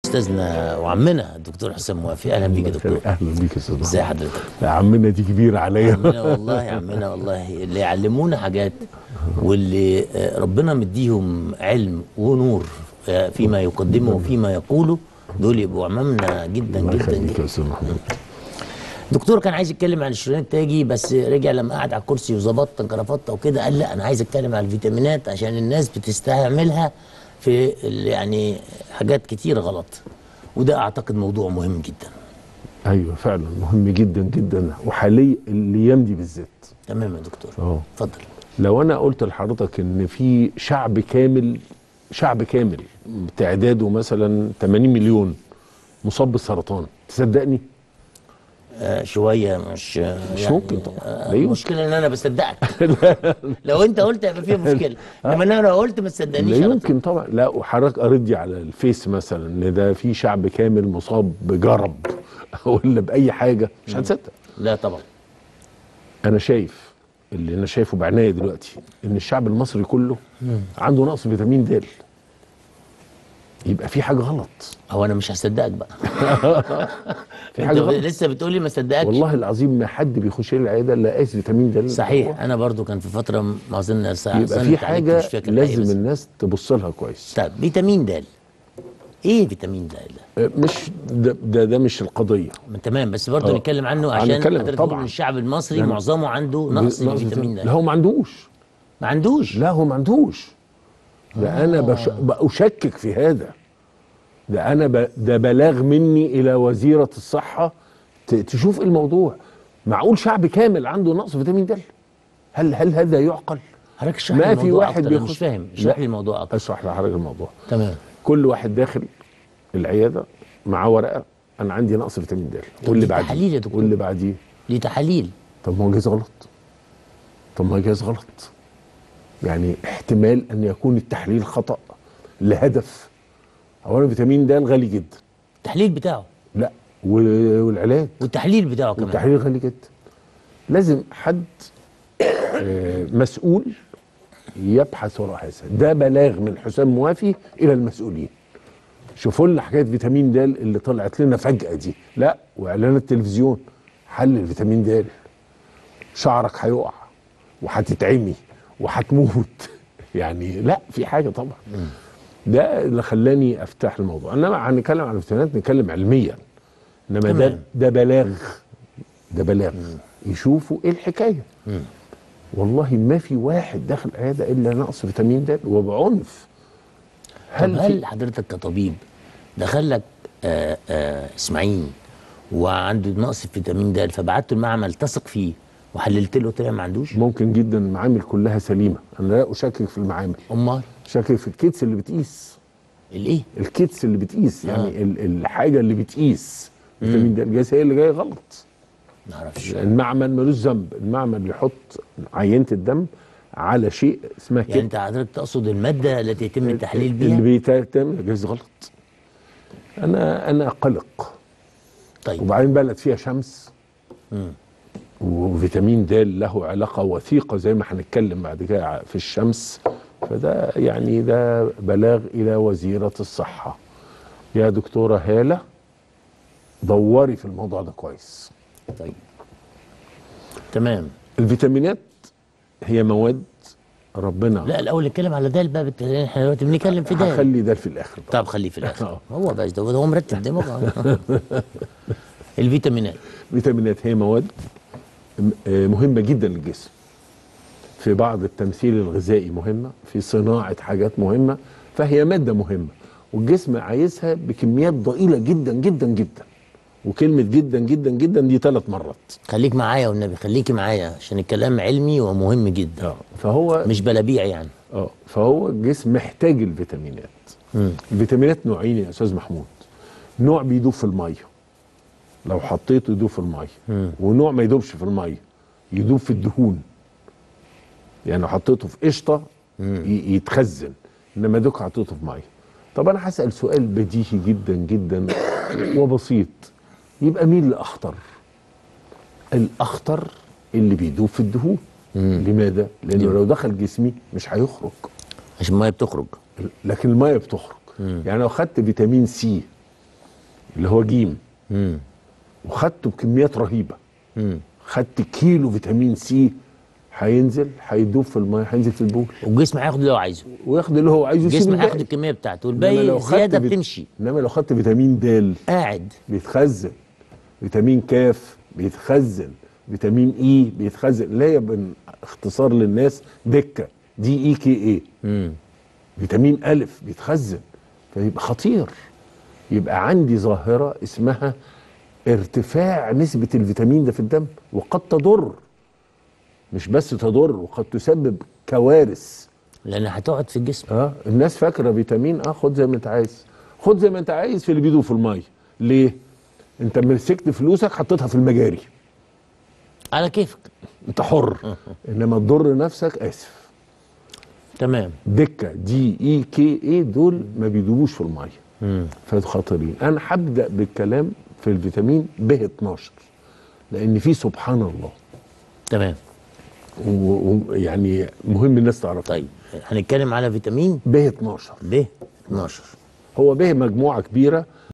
استاذنا وعمنا الدكتور حسام موافي اهلا بيك يا دكتور اهلا بيك يا استاذ ازي محمد. حضرتك يا عمنا دي كبيره عليا عمنا والله يا عمنا والله اللي يعلمونا حاجات واللي آه، ربنا مديهم علم ونور آه، فيما يقدمه وفيما يقوله دول يبقوا عمامنا جدا الله جدا يخليك جدا يا استاذ محمود دكتور كان عايز يتكلم عن الشريان التاجي بس رجع لما قعد على الكرسي وظبطت كرافته وكده قال لا انا عايز اتكلم عن الفيتامينات عشان الناس بتستعملها في ال- يعني حاجات كتير غلط وده اعتقد موضوع مهم جدا ايوه فعلا مهم جدا جدا وحاليا الايام دي بالذات تمام يا دكتور اه اتفضل لو انا قلت لحضرتك ان في شعب كامل شعب كامل تعداده مثلا 80 مليون مصاب بالسرطان تصدقني آه شويه مش آه مش يعني ممكن طبعا. آه لا يمكن. المشكله ان انا بصدقك لو انت قلت هيبقى فيها مشكله انما انا لو قلت ما تصدقنيش لا على طول. يمكن طبعا لا وحضرتك قريت دي على الفيس مثلا ان ده في شعب كامل مصاب بجرب ولا باي حاجه مش هتصدق لا طبعا انا شايف اللي انا شايفه بعناية دلوقتي ان الشعب المصري كله عنده نقص فيتامين د يبقى في حاجه غلط هو انا مش هصدقك بقى في انت حاجه ب- غلط لسه بتقولي ما صدقكش والله العظيم ما حد بيخش لي العياده الا قايس فيتامين د صحيح انا برضو كان في فتره ما اظن ساعه يبقى في حاجه لازم الناس تبص لها كويس طيب فيتامين د ايه فيتامين د ده؟ أه، مش ده ده, ده مش القضيه ما تمام بس برضو آه. نتكلم عنه عشان هنتكلم حضرتك طبعاً. تقول إن الشعب المصري لا، معظمه عنده نقص في فيتامين لا د هو ما عندوش ما عندوش لا هو ما عندوش ده انا بش... بشكك في هذا ده انا ب... ده بلاغ مني الى وزيره الصحه ت... تشوف الموضوع معقول شعب كامل عنده نقص فيتامين د هل هل هذا يعقل حضرتك اشرح ما لي في الموضوع واحد اكتر انا مش بيخش- فاهم اشرح لا. لي الموضوع اكتر اشرح لحضرتك الموضوع تمام كل واحد داخل العياده معاه ورقه انا عندي نقص فيتامين د واللي دي بعديه تحاليل يا دكتور. واللي بعديه ليه تحاليل طب ما هو جايز غلط طب ما هو جايز غلط يعني احتمال ان يكون التحليل خطا لهدف اولا فيتامين د غالي جدا التحليل بتاعه لا وال- والعلاج والتحليل بتاعه كمان والتحليل غالي جدا لازم حد آه، مسؤول يبحث وراء هذا ده بلاغ من حسام موافي الى المسؤولين شوفوا لنا حكايه فيتامين د اللي طلعت لنا فجاه دي لا واعلانات التلفزيون حل الفيتامين د شعرك هيقع وهتتعمي وهتموت يعني لا في حاجه طبعا ده اللي خلاني افتح الموضوع انما هنتكلم عن الفيتامينات نتكلم علميا انما ده تمام. ده بلاغ ده بلاغ يشوفوا ايه الحكايه والله ما في واحد داخل عياده الا نقص فيتامين د وبعنف طب هل, هل في حضرتك كطبيب دخل لك آه آه اسماعيل وعنده نقص في فيتامين د فبعته المعمل تثق فيه وحللت له طلع ما عندوش ممكن جدا المعامل كلها سليمه انا لا اشكك في المعامل امال شكك في الكيتس اللي بتقيس الايه الكيتس اللي بتقيس يعني آه. ال- الحاجه اللي بتقيس فيتامين د الجهاز هي اللي جايه غلط ما اعرفش المعمل ملوش ذنب المعمل يحط عينه الدم على شيء اسمها يعني كيت انت حضرتك تقصد الماده التي يتم التحليل اللي بيها بيتم جهاز غلط انا انا قلق طيب وبعدين بلد فيها شمس مم. وفيتامين د له علاقه وثيقه زي ما هنتكلم بعد كده في الشمس فده يعني ده بلاغ الى وزيره الصحه يا دكتوره هاله دوري في الموضوع ده كويس طيب تمام الفيتامينات هي مواد ربنا لا الاول نتكلم على ده بقى بالت- احنا دلوقتي بنتكلم في ده هخلي ده في الاخر طب خليه في الاخر آه. هو بس ده هو مرتب دماغه الفيتامينات الفيتامينات هي مواد م- آه، مهمه جدا للجسم في بعض التمثيل الغذائي مهمه في صناعه حاجات مهمه فهي ماده مهمه والجسم عايزها بكميات ضئيله جدا جدا جدا وكلمه جدا جدا جدا دي ثلاث مرات خليك معايا والنبي خليكي معايا عشان الكلام علمي ومهم جدا اه فهو مش بلابيع يعني اه فهو الجسم محتاج الفيتامينات مم. الفيتامينات نوعين يا استاذ محمود نوع بيدوب في الميه لو حطيته يدوب في الميه مم. ونوع ما يدوبش في الميه يدوب في الدهون يعني لو حطيته في قشطه ي- يتخزن انما دوك حطيته في ميه طب انا هسال سؤال بديهي جدا جدا وبسيط يبقى مين اللي اخطر الاخطر اللي بيدوب في الدهون لماذا لانه لو دخل جسمي مش هيخرج عشان الميه بتخرج لكن الميه بتخرج يعني لو خدت فيتامين سي اللي هو جيم امم وخدته بكميات رهيبه امم خدت كيلو فيتامين سي هينزل هيدوب في الميه هينزل في البول والجسم هياخد اللي هو عايزه وياخد اللي هو عايزه يسيب الجسم هياخد الباقي الكميه بتاعته إنما والباقي لو خدت زياده فيت- بتمشي انما لو خدت فيتامين د قاعد بيتخزن فيتامين كاف بيتخزن فيتامين اي بيتخزن اللي هي بن- اختصار للناس دكه دي اي كي اي امم فيتامين الف بيتخزن فيبقى خطير يبقى عندي ظاهره اسمها ارتفاع نسبه الفيتامين ده في الدم وقد تضر مش بس تضر وقد تسبب كوارث لان هتقعد في الجسم اه الناس فاكره فيتامين اه خد زي ما انت عايز خد زي ما انت عايز في اللي بيدوب في الميه ليه انت مسكت فلوسك حطيتها في المجاري على كيفك انت حر انما تضر نفسك اسف تمام دكه دي اي كي اي دول ما بيدوبوش في الميه امم فخطرين انا هبدا بالكلام في الفيتامين ب 12 لان في سبحان الله تمام ويعني مهم الناس تعرف طيب هنتكلم على فيتامين ب 12 ب 12 هو به مجموعه كبيره